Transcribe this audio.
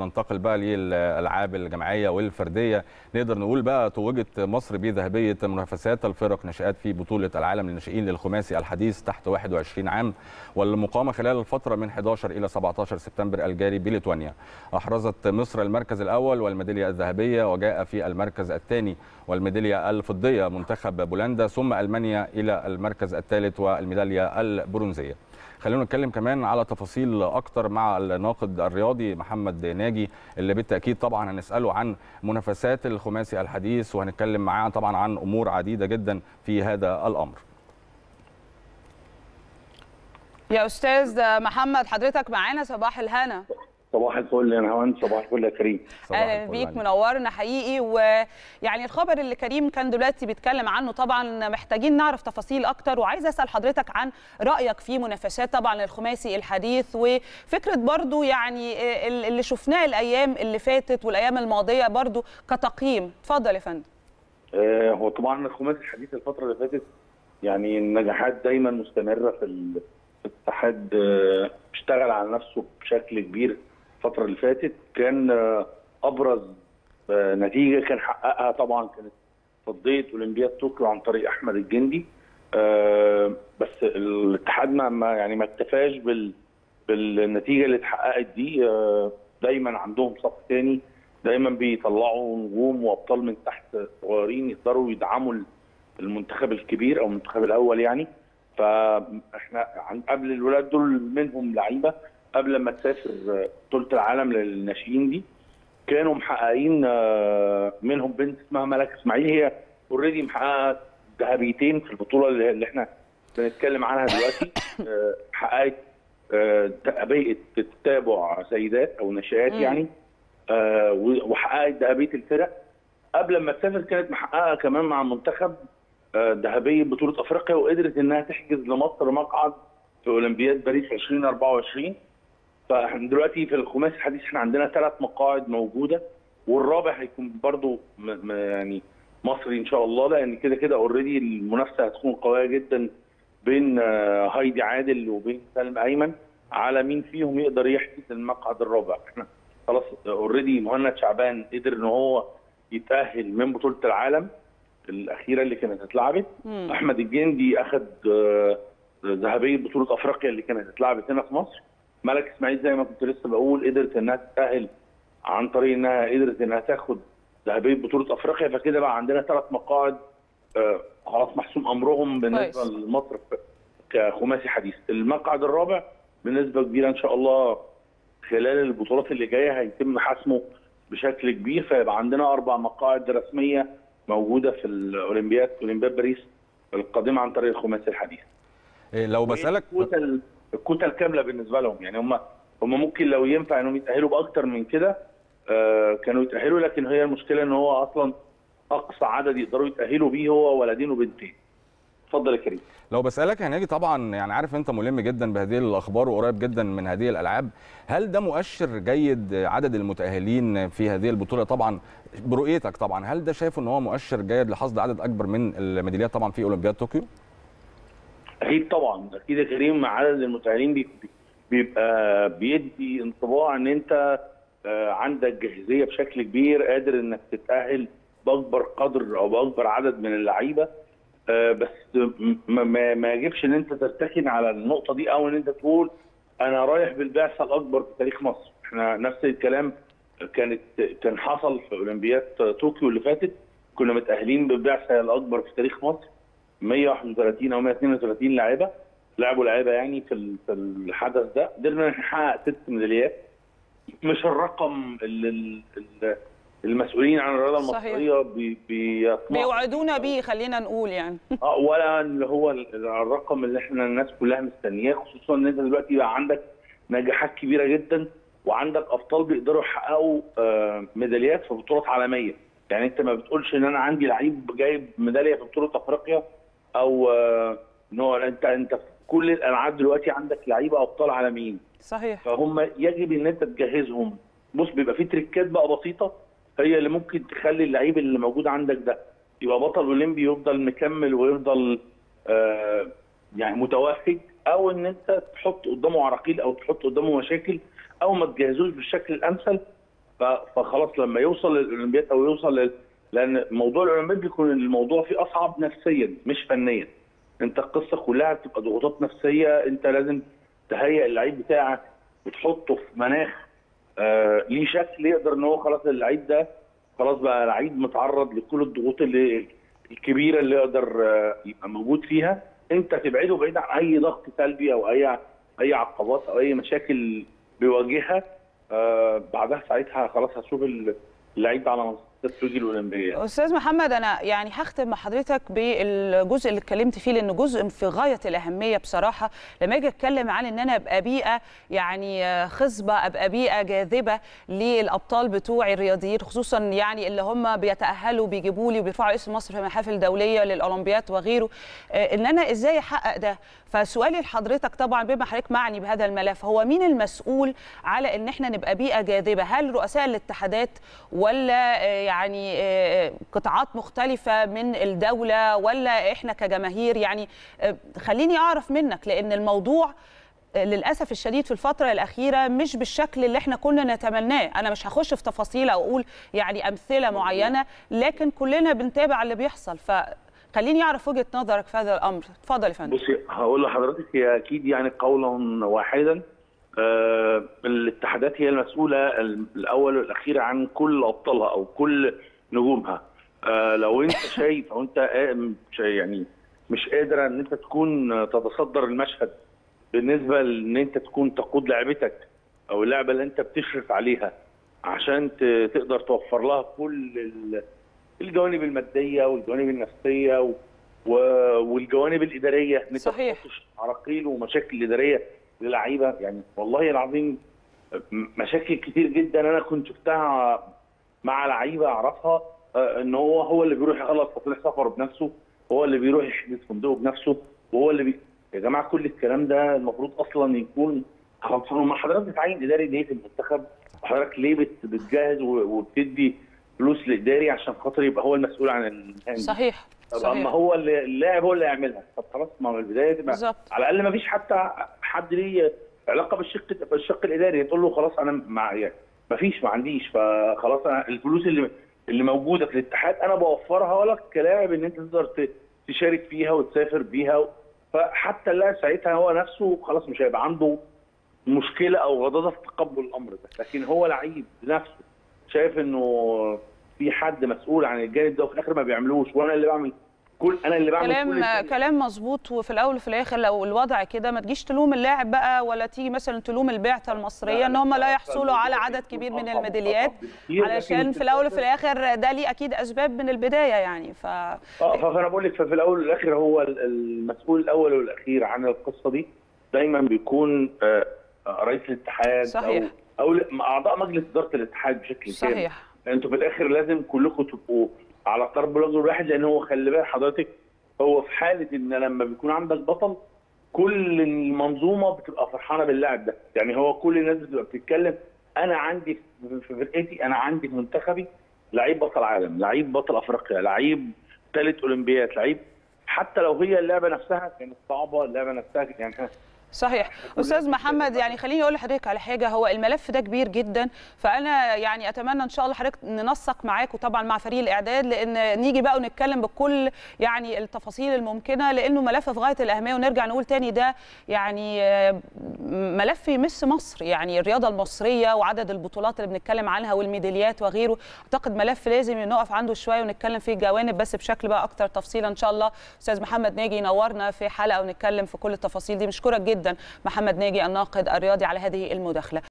ننتقل بقى للالعاب الجماعيه والفرديه نقدر نقول بقى توجت مصر بذهبيه منافسات الفرق نشات في بطوله العالم للناشئين للخماسي الحديث تحت 21 عام والمقامه خلال الفتره من 11 الى 17 سبتمبر الجاري بليتوانيا احرزت مصر المركز الاول والميداليه الذهبيه وجاء في المركز الثاني والميداليه الفضيه منتخب بولندا ثم المانيا الى المركز الثالث والميداليه البرونزيه خلينا نتكلم كمان على تفاصيل اكتر مع الناقد الرياضي محمد ناجي اللي بالتاكيد طبعا هنساله عن منافسات الخماسي الحديث وهنتكلم معاه طبعا عن امور عديده جدا في هذا الامر يا استاذ محمد حضرتك معانا صباح الهنا صباح الفل يا نهوان صباح الفل يا كريم اهلا بيك منورنا حقيقي ويعني الخبر اللي كريم كان دلوقتي بيتكلم عنه طبعا محتاجين نعرف تفاصيل اكتر وعايزه اسال حضرتك عن رايك في منافسات طبعا الخماسي الحديث وفكره برضو يعني اللي شفناه الايام اللي فاتت والايام الماضيه برضو كتقييم اتفضل يا فندم آه هو طبعا الخماسي الحديث الفتره اللي فاتت يعني النجاحات دايما مستمره في الاتحاد اشتغل على نفسه بشكل كبير الفتره اللي فاتت كان ابرز نتيجه كان حققها طبعا كانت فضيه اولمبياد طوكيو عن طريق احمد الجندي بس الاتحاد ما يعني ما اكتفاش بال بالنتيجه اللي اتحققت دي دايما عندهم صف ثاني دايما بيطلعوا نجوم وابطال من تحت صغيرين يقدروا يدعموا المنتخب الكبير او المنتخب الاول يعني فاحنا قبل الولاد دول منهم لعيبه قبل ما تسافر بطوله العالم للناشئين دي كانوا محققين منهم بنت اسمها ملك اسماعيل هي اوريدي محققه ذهبيتين في البطوله اللي احنا بنتكلم عنها دلوقتي حققت ذهبيه التتابع سيدات او ناشئات يعني وحققت ذهبيه الفرق قبل ما تسافر كانت محققه كمان مع المنتخب ذهبيه بطوله افريقيا وقدرت انها تحجز لمصر مقعد في اولمبياد باريس 2024 فاحنا دلوقتي في الخماسي الحديث احنا عندنا ثلاث مقاعد موجوده والرابع هيكون برضو يعني مصري ان شاء الله لان كده كده اوريدي المنافسه هتكون قويه جدا بين هايدي عادل وبين سلم ايمن على مين فيهم يقدر يحجز المقعد الرابع احنا خلاص اوريدي مهند شعبان قدر ان هو يتاهل من بطوله العالم الاخيره اللي كانت اتلعبت احمد الجندي اخذ ذهبيه بطوله افريقيا اللي كانت اتلعبت هنا في مصر ملك اسماعيل زي ما كنت لسه بقول قدرت انها تتاهل عن طريق انها قدرت انها تاخد ذهبيه بطوله افريقيا فكده بقى عندنا ثلاث مقاعد آه خلاص محسوم امرهم بالنسبه لمصر كخماسي حديث المقعد الرابع بنسبه كبيره ان شاء الله خلال البطولات اللي جايه هيتم حسمه بشكل كبير فيبقى عندنا اربع مقاعد رسميه موجوده في الاولمبياد اولمبياد باريس القادمه عن طريق الخماسي الحديث لو بسالك الكوتا الكوتا الكامله بالنسبه لهم يعني هم هم ممكن لو ينفع انهم يتاهلوا باكتر من كده آه كانوا يتاهلوا لكن هي المشكله ان هو اصلا اقصى عدد يقدروا يتاهلوا بيه هو ولدين وبنتين. اتفضل يا كريم. لو بسالك يا ناجي طبعا يعني عارف انت ملم جدا بهذه الاخبار وقريب جدا من هذه الالعاب، هل ده مؤشر جيد عدد المتاهلين في هذه البطوله طبعا برؤيتك طبعا هل ده شايف ان هو مؤشر جيد لحصد عدد اكبر من الميداليات طبعا في اولمبياد طوكيو؟ اكيد طبعا اكيد يا كريم مع عدد المتاهلين بيبقى بيدي انطباع ان انت عندك جاهزيه بشكل كبير قادر انك تتاهل باكبر قدر او باكبر عدد من اللعيبه بس ما, ما يجبش ان انت ترتكن على النقطه دي او ان انت تقول انا رايح بالبعثه الاكبر في تاريخ مصر احنا نفس الكلام كانت كان حصل في اولمبياد طوكيو اللي فاتت كنا متاهلين بالبعثه الاكبر في تاريخ مصر 131 او 132 لاعيبه لعبوا لعيبه يعني في في الحدث ده قدرنا نحقق ست ميداليات مش الرقم اللي المسؤولين عن الرياضه المصريه بي بي بيوعدونا بيه خلينا نقول يعني اه ولا اللي هو الرقم اللي احنا الناس كلها مستنياه خصوصا ان انت دلوقتي بقى عندك نجاحات كبيره جدا وعندك ابطال بيقدروا يحققوا آه ميداليات في بطولات عالميه يعني انت ما بتقولش ان انا عندي لعيب جايب ميداليه في بطوله افريقيا او ان هو انت انت في كل الالعاب دلوقتي عندك لعيبه ابطال عالميين صحيح فهم يجب ان انت تجهزهم بص بيبقى في تريكات بقى بسيطه هي اللي ممكن تخلي اللعيب اللي موجود عندك ده يبقى بطل اولمبي يفضل مكمل ويفضل آه يعني متوهج او ان انت تحط قدامه عراقيل او تحط قدامه مشاكل او ما تجهزوش بالشكل الامثل فخلاص لما يوصل للاولمبياد او يوصل لل... لان موضوع الاولمبياد بيكون الموضوع فيه اصعب نفسيا مش فنيا انت القصه كلها بتبقى ضغوطات نفسيه انت لازم تهيئ اللعيب بتاعك بتحطه في مناخ آه ليه شكل يقدر ان هو خلاص اللعيب ده خلاص بقى لعيب متعرض لكل الضغوط اللي الكبيره اللي يقدر آه يبقى موجود فيها انت تبعده بعيد عن اي ضغط سلبي او اي اي عقبات او اي مشاكل بيواجهها آه بعدها ساعتها خلاص هتشوف اللعيب على منصه التتويج الاولمبيه استاذ محمد انا يعني هختم مع حضرتك بالجزء اللي اتكلمت فيه لانه جزء في غايه الاهميه بصراحه لما اجي اتكلم عن ان انا ابقى بيئه يعني خصبه ابقى بيئه جاذبه للابطال بتوعي الرياضيين خصوصا يعني اللي هم بيتاهلوا بيجيبوا لي وبيرفعوا اسم مصر في محافل دوليه للاولمبياد وغيره ان انا ازاي احقق ده فسؤالي لحضرتك طبعا بما حضرتك معني بهذا الملف هو مين المسؤول على ان احنا نبقى بيئه جاذبه هل رؤساء الاتحادات ولا يعني قطاعات مختلفه من الدوله ولا احنا كجماهير يعني خليني اعرف منك لان الموضوع للاسف الشديد في الفتره الاخيره مش بالشكل اللي احنا كنا نتمناه انا مش هخش في تفاصيل او اقول يعني امثله معينه لكن كلنا بنتابع اللي بيحصل ف خليني اعرف وجهه نظرك في هذا الامر اتفضل يا فندم بصي هقول لحضرتك هي اكيد يعني قولا واحدا آه الاتحادات هي المسؤوله الاول والاخير عن كل ابطالها او كل نجومها آه لو انت شايف او انت يعني مش قادره ان انت تكون تتصدر المشهد بالنسبه لان انت تكون تقود لعبتك او اللعبه اللي انت بتشرف عليها عشان تقدر توفر لها كل الجوانب الماديه والجوانب النفسيه والجوانب الاداريه ان صحيح عراقيل ومشاكل اداريه للعيبه يعني والله العظيم مشاكل كتير جدا انا كنت شفتها مع لعيبه اعرفها ان هو هو اللي بيروح يخلص تصريح سفره بنفسه هو اللي بيروح يحجز فندقه بنفسه وهو اللي بي... يا جماعه كل الكلام ده المفروض اصلا يكون خلصان ما حضرتك بتعين اداري ليه في المنتخب وحضرتك ليه بت... بتجهز وبتدي فلوس لاداري عشان خاطر يبقى هو المسؤول عن النهائي صحيح طب اما هو اللي اللاعب هو اللي يعملها طب خلاص ما من البدايه تبقى بالظبط على الاقل ما فيش حتى حد ليه علاقه بالشق بالشق الاداري تقول له خلاص انا مع يعني ما فيش ما عنديش فخلاص انا الفلوس اللي اللي موجوده في الاتحاد انا بوفرها لك كلاعب ان انت تقدر تشارك فيها وتسافر بيها فحتى اللاعب ساعتها هو نفسه خلاص مش هيبقى عنده مشكله او غضاضه في تقبل الامر ده لكن هو لعيب نفسه شايف انه في حد مسؤول عن الجانب ده وفي الاخر ما بيعملوش وانا اللي بعمل كل انا اللي بعمل كلام كل كلام مظبوط وفي الاول وفي الاخر لو الوضع كده ما تجيش تلوم اللاعب بقى ولا تيجي مثلا تلوم البعثه المصريه ان هم لا يحصلوا على عدد كبير من الميداليات علشان في الاول وفي الاخر ده ليه اكيد اسباب من البدايه يعني ف اه فانا بقول لك ففي الاول والاخر هو المسؤول الاول والاخير عن القصه دي دايما بيكون رئيس الاتحاد صحيح. او او اعضاء مجلس اداره الاتحاد بشكل صحيح. كامل انتوا في الاخر لازم كلكم تبقوا على قرب رجل واحد لان هو خلي بال حضرتك هو في حاله ان لما بيكون عندك بطل كل المنظومه بتبقى فرحانه باللاعب ده يعني هو كل الناس بتبقى بتتكلم انا عندي في فرقتي انا عندي في منتخبي لعيب بطل عالم لعيب بطل افريقيا لعيب ثالث اولمبياد لعيب حتى لو هي اللعبه نفسها كانت صعبه اللعبه نفسها يعني صحيح استاذ محمد يعني خليني اقول لحضرتك على حاجه هو الملف ده كبير جدا فانا يعني اتمنى ان شاء الله حضرتك ننسق معاك وطبعا مع فريق الاعداد لان نيجي بقى ونتكلم بكل يعني التفاصيل الممكنه لانه ملف في غايه الاهميه ونرجع نقول تاني ده يعني ملف يمس مصر يعني الرياضه المصريه وعدد البطولات اللي بنتكلم عنها والميداليات وغيره اعتقد ملف لازم نقف عنده شويه ونتكلم فيه جوانب بس بشكل بقى اكتر تفصيلا ان شاء الله استاذ محمد ناجي ينورنا في حلقه ونتكلم في كل التفاصيل دي بشكرك جدا جدا محمد ناجي الناقد الرياضي على هذه المداخله